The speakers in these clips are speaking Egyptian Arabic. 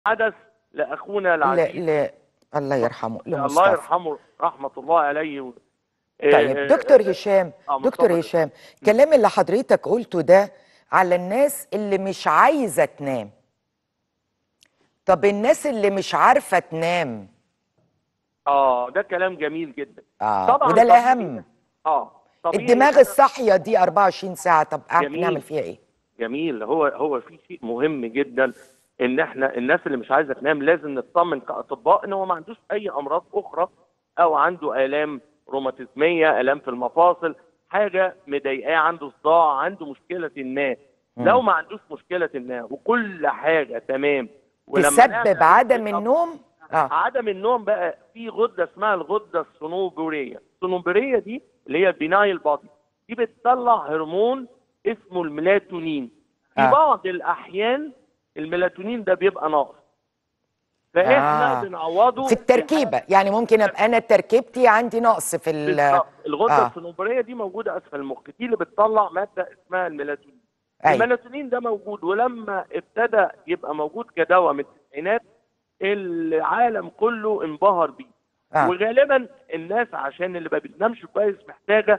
حدث لاخونا لا العزيز لا الله يرحمه الله لمصطفى يرحمه رحمه الله عليه و- طيب آه، دكتور آه، هشام آه، دكتور مصطفى. هشام الكلام اللي حضرتك قلته ده على الناس اللي مش عايزة تنام طب الناس اللي مش عارفة تنام اه ده كلام جميل جدا اه طبعاً وده طبيعي. الأهم اه طبيعي الدماغ إحنا- الصاحية دي 24 ساعة طب قاعد جميل. نعمل فيها ايه؟ جميل هو هو في شيء مهم جدا ان احنا الناس اللي مش عايزه تنام لازم نطمن كاطباء ان هو ما عندوش اي امراض اخرى او عنده الام روماتيزميه الام في المفاصل حاجه مضايقاه عنده صداع عنده مشكله ما مم. لو ما عندوش مشكله ما وكل حاجه تمام ولما تسبب نعمل عدم check up النوم؟ اه عدم النوم بقى في غده اسمها الغده الصنوبريه الصنوبريه دي اللي هي البنايل بادي دي بتطلع هرمون اسمه الميلاتونين في آه. بعض الاحيان الميلاتونين ده بيبقى ناقص فاحنا آه. بنعوضه في التركيبة يعني ممكن ابقى انا تركيبتي عندي نقص في ال بالظبط. الغده آه. الصنوبريه دي موجوده اسفل المخ دي اللي بتطلع ماده اسمها الميلاتونين أيوة. الميلاتونين ده موجود ولما ابتدى يبقى موجود كدواء من التسعينات العالم كله انبهر بيه آه. وغالبا الناس عشان اللي ما بتنامش كويس محتاجه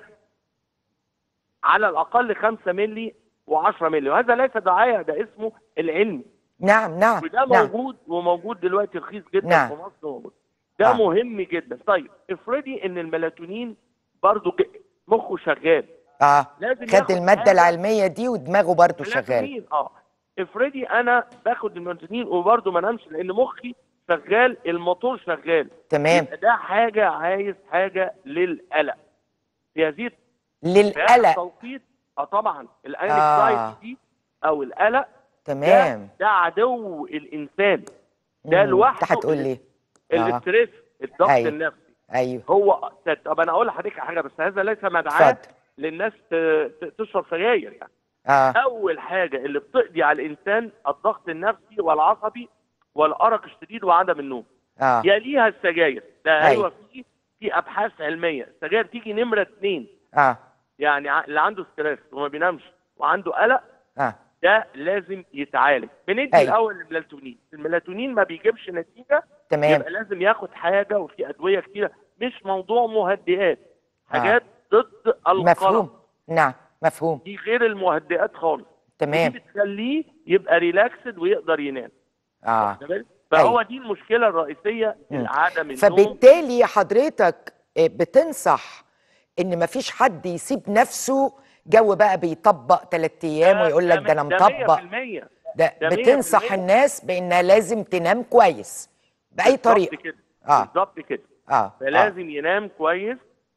على الاقل 5 مللي و10 مللي وهذا ليس دعايه ده اسمه العلمي نعم نعم وده نعم موجود وموجود دلوقتي رخيص جدا نعم. في مصر وموجود. ده آه. مهم جدا طيب افرضي ان الميلاتونين برضو ج- مخه شغال اه لازم خد ياخد المادة حاجة. العلمية دي ودماغه برضه شغال ميلاتونين اه افرضي انا باخد الميلاتونين وبرضه ما نامش لان مخي شغال الموتور شغال تمام يبقى ده حاجه عايز حاجه للقلق في هذه في هذا للقلق التوقيت اه طبعا آه. الانكزايتي دي او القلق ده, تمام ده عدو الانسان ده مم. لوحده انت هتقول لي آه. الاستريس الضغط أيوة. النفسي ايوه هو طب انا اقول لحضرتك حاجه بس هذا ليس مدعاه اتفضل للناس ت- ت- تشرب سجاير يعني اه اول حاجه اللي بتقضي على الانسان الضغط النفسي والعصبي والارق الشديد وعدم النوم اه يليها السجاير ده أيوة. ايوه في في ابحاث علميه السجاير تيجي نمره اثنين اه يعني ع- اللي عنده ستريس وما بينامش وعنده قلق اه ده لازم يتعالج بندي أيوة. الاول الميلاتونين الميلاتونين ما بيجيبش نتيجه تمام يبقى لازم ياخد حاجه وفي ادويه كتيره مش موضوع مهدئات حاجات ضد القلق مفهوم نعم مفهوم دي غير المهدئات خالص تمام دي بتخليه يبقى ريلاكسد ويقدر ينام اه تمام؟ فهو أيوة. دي المشكله الرئيسيه مم. عدم النوم فبالتالي حضرتك آه، بتنصح ان مفيش حد يسيب نفسه جو بقى بيطبق ثلاث ايام ويقول لك ده انا مطبق 100% ده ده بتنصح 100%. الناس بانها لازم تنام كويس باي بالظبط طريقه كده اه بالظبط كده اه آه. فلازم ينام كويس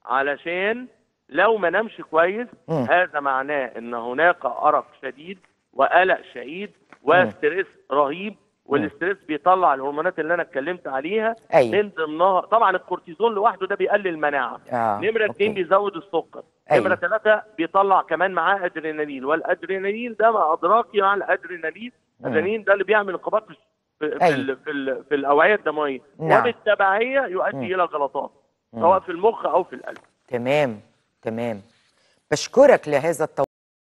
علشان لو ما نامش كويس مم. هذا معناه ان هناك ارق شديد وقلق شديد وستريس رهيب والاستريس بيطلع الهرمونات اللي انا اتكلمت عليها أيوة. من ضمنها طبعا الكورتيزون لوحده ده بيقلل المناعه آه، نمره اثنين أوكي. بيزود السكر أيوة. نمره ثلاثه بيطلع كمان معاه ادرينالين والادرينالين ده ما ادراكي مع الادرينالين مم. الادرينالين ده اللي بيعمل انقباض في في, أيوة. ال في, ال في الاوعيه الدمويه نعم. وبالتبعيه يؤدي مم. الى غلطات مم. سواء في المخ او في القلب تمام تمام بشكرك لهذا التوضيح